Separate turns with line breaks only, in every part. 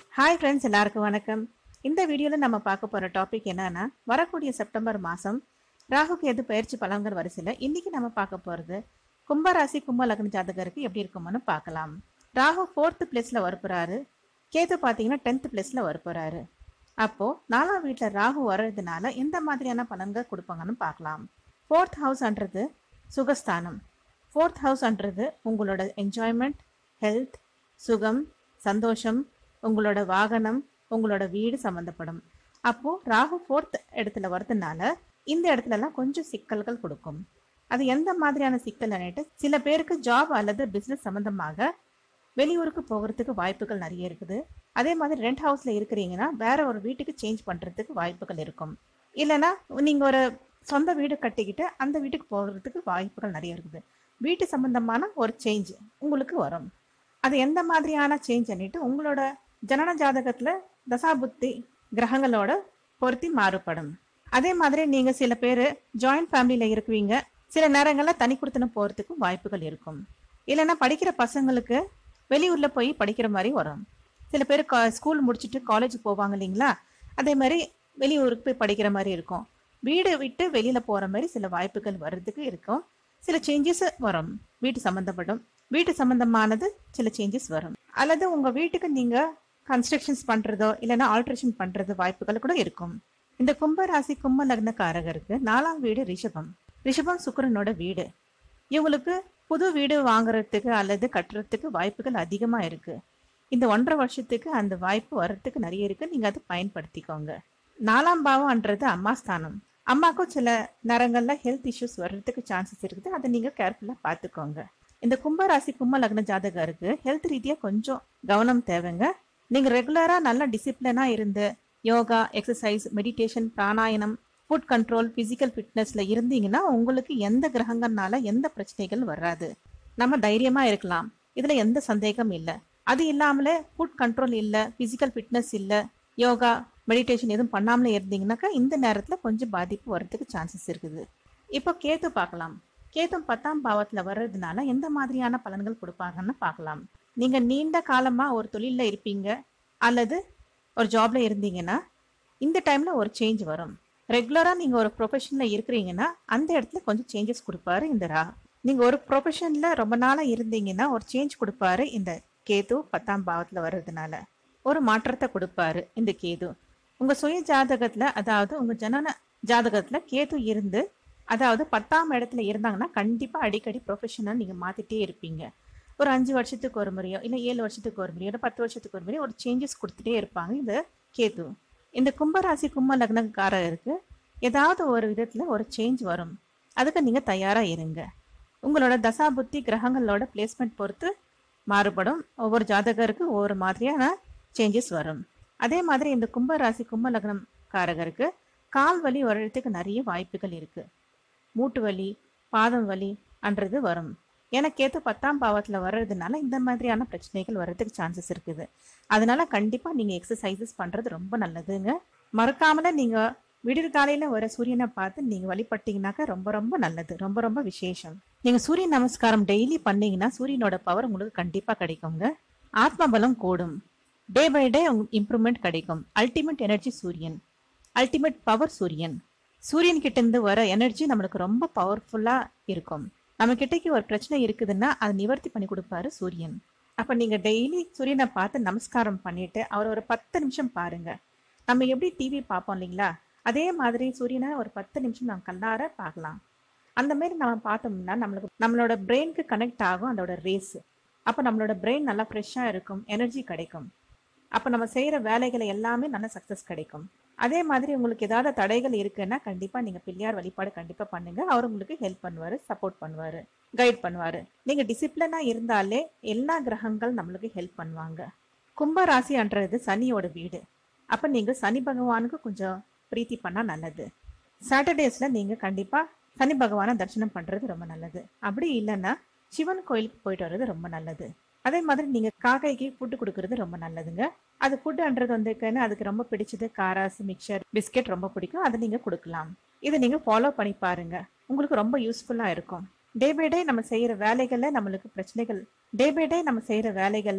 hi friends எல்லாருக்கும் வணக்கம் இந்த வீடியோவில் நம்ம பார்க்க போகிற டாபிக் என்னன்னா வரக்கூடிய செப்டம்பர் மாதம் ராகுக்கு எது பயிற்சி பலன்கள் வரிசையில் இன்னைக்கு நம்ம பார்க்க போகிறது கும்பராசி கும்ப லக்ன ஜாதகருக்கு எப்படி இருக்கும்னு பார்க்கலாம் ராகு ஃபோர்த்து பிளேஸில் வரப்போறாரு கேது பார்த்தீங்கன்னா டென்த் பிளேஸில் வரப்போறாரு அப்போது நாலாம் வீட்டில் ராகு வர்றதுனால எந்த மாதிரியான பலன்கள் கொடுப்பாங்கன்னு பார்க்கலாம் ஃபோர்த் ஹவுஸ்ன்றது சுகஸ்தானம் ஃபோர்த் ஹவுஸ்ன்றது உங்களோட என்ஜாய்மெண்ட் ஹெல்த் சுகம் சந்தோஷம் உங்களோட வாகனம் உங்களோட வீடு சம்மந்தப்படும் அப்போ ராகு ஃபோர்த் இடத்துல வரதுனால இந்த இடத்துலலாம் கொஞ்சம் சிக்கல்கள் கொடுக்கும் அது எந்த மாதிரியான சிக்கல்னுட்டு சில பேருக்கு ஜாப் அல்லது பிஸ்னஸ் சம்மந்தமாக வெளியூருக்கு போகிறதுக்கு வாய்ப்புகள் நிறைய இருக்குது அதே மாதிரி ரெண்ட் ஹவுஸ்ல இருக்கிறீங்கன்னா வேற ஒரு வீட்டுக்கு சேஞ்ச் பண்றதுக்கு வாய்ப்புகள் இருக்கும் இல்லைன்னா நீங்க ஒரு சொந்த வீடு கட்டிக்கிட்டு அந்த வீட்டுக்கு போகிறதுக்கு வாய்ப்புகள் நிறைய இருக்குது வீட்டு சம்பந்தமான ஒரு சேஞ்ச் உங்களுக்கு வரும் அது எந்த மாதிரியான சேஞ்ச் பண்ணிட்டு உங்களோட ஜனன ஜாதகத்துல தசாபுத்தி கிரகங்களோட பொருத்தி மாறுபடும் அதே மாதிரி நீங்க சில பேர் ஜாயிண்ட் ஃபேமிலியில இருக்குவீங்க சில நேரங்கள்ல தனி கொடுத்தன போறதுக்கு வாய்ப்புகள் இருக்கும் இல்லைன்னா படிக்கிற பசங்களுக்கு வெளியூர்ல போய் படிக்கிற மாதிரி வரும் சில பேர் ஸ்கூல் முடிச்சுட்டு காலேஜ் போவாங்க இல்லைங்களா அதே மாதிரி வெளியூருக்கு போய் படிக்கிற மாதிரி இருக்கும் வீடு விட்டு வெளியில போற மாதிரி சில வாய்ப்புகள் வர்றதுக்கு இருக்கும் சில சேஞ்சஸ் வரும் வீட்டு சம்பந்தப்படும் வீட்டு சம்பந்தமானது சில சேஞ்சஸ் வரும் அல்லது உங்க வீட்டுக்கு நீங்க கன்ஸ்ட்ரக்ஷன்ஸ் பண்றதோ இல்லைன்னா ஆல்ட்ரேஷன் பண்றது வாய்ப்புகள் கூட இருக்கும் இந்த கும்ப ராசி கும்ப லக்னக்காரகருக்கு நாலாம் வீடு ரிஷபம் ரிஷபம் சுக்கிரனோட வீடு இவங்களுக்கு புது வீடு வாங்குறதுக்கு அல்லது கட்டுறதுக்கு வாய்ப்புகள் அதிகமா இருக்கு இந்த ஒன்றரை வருஷத்துக்கு அந்த வாய்ப்பு வர்றதுக்கு நிறைய இருக்கு நீங்க அதை பயன்படுத்திக்கோங்க நாலாம் பாவம்ன்றது அம்மா ஸ்தானம் அம்மாக்கும் சில நேரங்கள்ல ஹெல்த் இஷ்யூஸ் வர்றதுக்கு சான்சஸ் இருக்குது அதை நீங்க கேர்ஃபுல்லா பார்த்துக்கோங்க இந்த கும்பராசி கும்ப லக்ன ஜாதகருக்கு ஹெல்த் ரீதியா கொஞ்சம் கவனம் தேவைங்க நீங்க ரெகுலரா நல்ல டிசிப்ளினா இருந்து yoga exercise meditation pranayama food control physical ஃபிட்னஸ்ல இருந்தீங்கன்னா உங்களுக்கு எந்த கிரகங்கள்னால எந்த பிரச்சனைகள் வராது நம்ம தைரியமா இருக்கலாம் இதுல எந்த சந்தேகம் இல்லை அது இல்லாமலே ஃபுட் கண்ட்ரோல் இல்லை பிசிக்கல் ஃபிட்னஸ் இல்லை யோகா மெடிடேஷன் எதுவும் பண்ணாமலே இருந்தீங்கன்னாக்கா இந்த நேரத்துல கொஞ்சம் பாதிப்பு வர்றதுக்கு சான்சஸ் இருக்குது இப்போ கேத்து பார்க்கலாம் கேத்தும் பத்தாம் பாவத்துல வர்றதுனால எந்த மாதிரியான பலன்கள் கொடுப்பாங்கன்னு பார்க்கலாம் நீங்க நீண்ட காலமா ஒரு தொழில்ல இருப்பீங்க அல்லது ஒரு ஜாப்ல இருந்தீங்கன்னா இந்த டைம்ல ஒரு சேஞ்ச் வரும் ரெகுலரா நீங்க ஒரு ப்ரொஃபஷன்ல இருக்கிறீங்கன்னா அந்த இடத்துல கொஞ்சம் சேஞ்சஸ் கொடுப்பாரு இந்த ரா நீங்க ஒரு ப்ரொஃபஷன்ல ரொம்ப நாளா இருந்தீங்கன்னா ஒரு சேஞ்ச் கொடுப்பாரு இந்த கேது பத்தாம் பாவத்துல வர்றதுனால ஒரு மாற்றத்தை கொடுப்பாரு இந்த கேது உங்க சுய ஜாதகத்துல அதாவது உங்க ஜனன ஜாதகத்துல கேது இருந்து அதாவது பத்தாம் இடத்துல இருந்தாங்கன்னா கண்டிப்பா அடிக்கடி ப்ரொஃபஷனல் நீங்க மாத்திட்டே இருப்பீங்க ஒரு அஞ்சு வருஷத்துக்கு ஒரு முறையோ இல்லை ஏழு வருஷத்துக்கு ஒரு முறையோ இல்லை பத்து வருஷத்துக்கு ஒரு முறையோ ஒரு சேஞ்சஸ் கொடுத்துட்டே இருப்பாங்க இந்த கேது இந்த கும்பராசி கும்ப லக்னக்காரருக்கு ஏதாவது ஒரு விதத்துல ஒரு சேஞ்ச் வரும் அதுக்கு நீங்க தயாரா இருங்க உங்களோட தசா புத்தி கிரகங்களோட பிளேஸ்மெண்ட் பொறுத்து மாறுபடும் ஒவ்வொரு ஜாதகருக்கு ஒவ்வொரு மாதிரியான சேஞ்சஸ் வரும் அதே மாதிரி இந்த கும்பராசி கும்ப லக்னக்காரகருக்கு கால் வலி வர்றதுக்கு நிறைய வாய்ப்புகள் இருக்கு மூட்டு வலி பாதம் வலி அன்றது வரும் எனக்கேற்ற பத்தாம் பாவத்தில் வர்றதுனால இந்த மாதிரியான பிரச்சனைகள் வர்றதுக்கு சான்சஸ் இருக்குது அதனால கண்டிப்பாக நீங்கள் எக்ஸசைசஸ் பண்ணுறது ரொம்ப நல்லதுங்க மறக்காமல நீங்கள் விடியற் காலையில் வர சூரியனை பார்த்து நீங்கள் வழிபட்டீங்கன்னாக்கா ரொம்ப ரொம்ப நல்லது ரொம்ப ரொம்ப விசேஷம் நீங்கள் சூரிய நமஸ்காரம் டெய்லி பண்ணீங்கன்னா சூரியனோட பவர் உங்களுக்கு கண்டிப்பாக கிடைக்குங்க ஆத்ம பலம் கூடும் டே பை டே இம்ப்ரூவ்மெண்ட் கிடைக்கும் அல்டிமேட் எனர்ஜி சூரியன் அல்டிமேட் பவர் சூரியன் சூரியன் கிட்ட இருந்து வர எனர்ஜி நம்மளுக்கு ரொம்ப பவர்ஃபுல்லா இருக்கும் நம்ம கிட்டக்கு ஒரு பிரச்சனை இருக்குதுன்னா அதை நிவர்த்தி பண்ணி கொடுப்பாரு சூரியன் அப்ப நீங்க டெய்லி சூரியனை பார்த்து நமஸ்காரம் பண்ணிட்டு அவர் ஒரு பத்து நிமிஷம் பாருங்க நம்ம எப்படி டிவி பார்ப்போம் இல்லைங்களா அதே மாதிரி சூரியனை ஒரு பத்து நிமிஷம் நம்ம கண்ணார பார்க்கலாம் அந்த மாதிரி நம்ம பார்த்தோம்னா நம்மளுக்கு நம்மளோட பிரெயினுக்கு கனெக்ட் ஆகும் அதோட ரேஸ் அப்போ நம்மளோட பிரெயின் நல்லா ஃப்ரெஷ்ஷாக இருக்கும் எனர்ஜி கிடைக்கும் அப்போ நம்ம செய்கிற வேலைகளை எல்லாமே நல்ல சக்ஸஸ் கிடைக்கும் அதே மாதிரி உங்களுக்கு ஏதாவது தடைகள் இருக்குன்னா கண்டிப்பாக நீங்கள் பிள்ளையார் வழிபாடு கண்டிப்பாக பண்ணுங்க அவர் உங்களுக்கு ஹெல்ப் பண்ணுவார் சப்போர்ட் பண்ணுவார் கைட் பண்ணுவார் நீங்கள் டிசிப்ளினாக இருந்தாலே எல்லா கிரகங்கள் நம்மளுக்கு ஹெல்ப் பண்ணுவாங்க கும்ப ராசின்றது சனியோட வீடு அப்போ நீங்கள் சனி பகவானுக்கு கொஞ்சம் பிரீத்தி பண்ணால் நல்லது சாட்டர்டேஸில் நீங்கள் கண்டிப்பாக சனி பகவானை தரிசனம் பண்ணுறது ரொம்ப நல்லது அப்படி இல்லைன்னா சிவன் கோயிலுக்கு போயிட்டு வர்றது ரொம்ப நல்லது அதே மாதிரி நீங்கள் காக்கைக்கு ஃபுட்டு கொடுக்கறது ரொம்ப நல்லதுங்க அது ஃபுட்டுன்றது வந்துக்குன்னு அதுக்கு ரொம்ப பிடிச்சது காராஸ் மிக்சர் பிஸ்கெட் ரொம்ப பிடிக்கும் அதை நீங்கள் கொடுக்கலாம் இதை நீங்கள் ஃபாலோ பண்ணி பாருங்க உங்களுக்கு ரொம்ப யூஸ்ஃபுல்லாக இருக்கும் டே பை டே நம்ம செய்கிற வேலைகளில் நம்மளுக்கு பிரச்சனைகள் டே பை டே நம்ம செய்கிற வேலைகளில்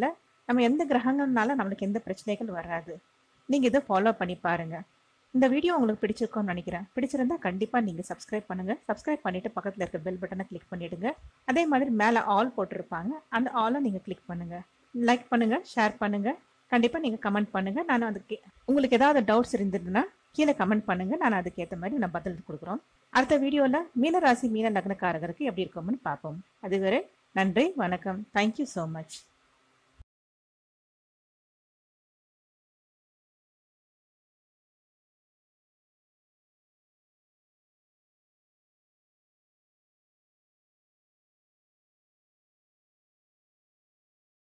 நம்ம எந்த கிரகங்கள்னால நம்மளுக்கு எந்த பிரச்சனைகள் வராது நீங்க இதை ஃபாலோ பண்ணி பாருங்க இந்த வீடியோ உங்களுக்கு பிடிச்சிருக்கும்னு நினைக்கிறேன் பிடிச்சிருந்தா கண்டிப்பா நீங்க சப்ஸ்கிரைப் பண்ணுங்க சப்ஸ்கிரைப் பண்ணிட்டு பக்கத்துல இருக்க பெல் பட்டனை கிளிக் பண்ணிடுங்க அதே மாதிரி மேல ஆல் போட்டிருப்பாங்க அந்த ஆலை நீங்க கிளிக் பண்ணுங்க லைக் பண்ணுங்க ஷேர் பண்ணுங்க கண்டிப்பா நீங்க கமெண்ட் பண்ணுங்க நான் அதுக்கு உங்களுக்கு ஏதாவது டவுட்ஸ் இருந்ததுன்னா கீழே கமெண்ட் பண்ணுங்க நான் அதுக்கு ஏற்ற மாதிரி நான் பதில் கொடுக்குறோம் அடுத்த வீடியோல மீனராசி மீன லக்னக்காரர்களுக்கு எப்படி இருக்கும்னு பார்ப்போம் அதுவரை நன்றி வணக்கம் தேங்க்யூ ஸோ மச்